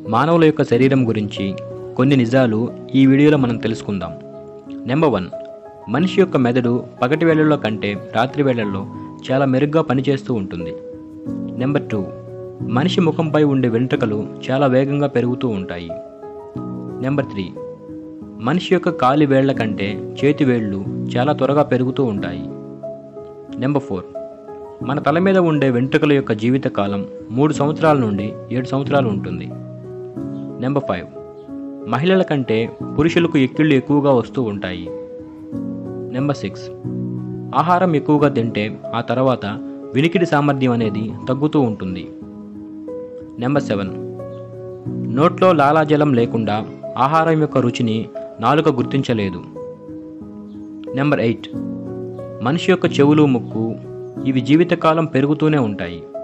మానవుల యొక్క శరీరం గురించి కొన్ని నిజాలు ఈ వీడియోలో మనం తెలుసుకుందాం నెంబర్ వన్ మనిషి యొక్క మెదడు పగటి వేళల్లో కంటే రాత్రి వేళల్లో చాలా మెరుగ్గా పనిచేస్తూ ఉంటుంది నెంబర్ టూ మనిషి ముఖంపై ఉండే వెంట్రుకలు చాలా వేగంగా పెరుగుతూ ఉంటాయి నెంబర్ త్రీ మనిషి యొక్క కాలి వేళ్ల కంటే చేతి వేళ్ళు చాలా త్వరగా పెరుగుతూ ఉంటాయి నెంబర్ ఫోర్ మన తల మీద ఉండే వెంట్రుకల యొక్క జీవితకాలం మూడు సంవత్సరాల నుండి ఏడు సంవత్సరాలు ఉంటుంది నెంబర్ ఫైవ్ మహిళల కంటే పురుషులకు ఎక్కిళ్ళు ఎక్కువగా వస్తూ ఉంటాయి నెంబర్ సిక్స్ ఆహారం ఎక్కువగా తింటే ఆ తర్వాత వినికిడి సామర్థ్యం అనేది తగ్గుతూ ఉంటుంది నెంబర్ సెవెన్ నోట్లో లాలాజలం లేకుండా ఆహారం యొక్క రుచిని నాలుక గుర్తించలేదు నెంబర్ ఎయిట్ మనిషి యొక్క చెవులు ముక్కు ఇవి జీవితకాలం పెరుగుతూనే ఉంటాయి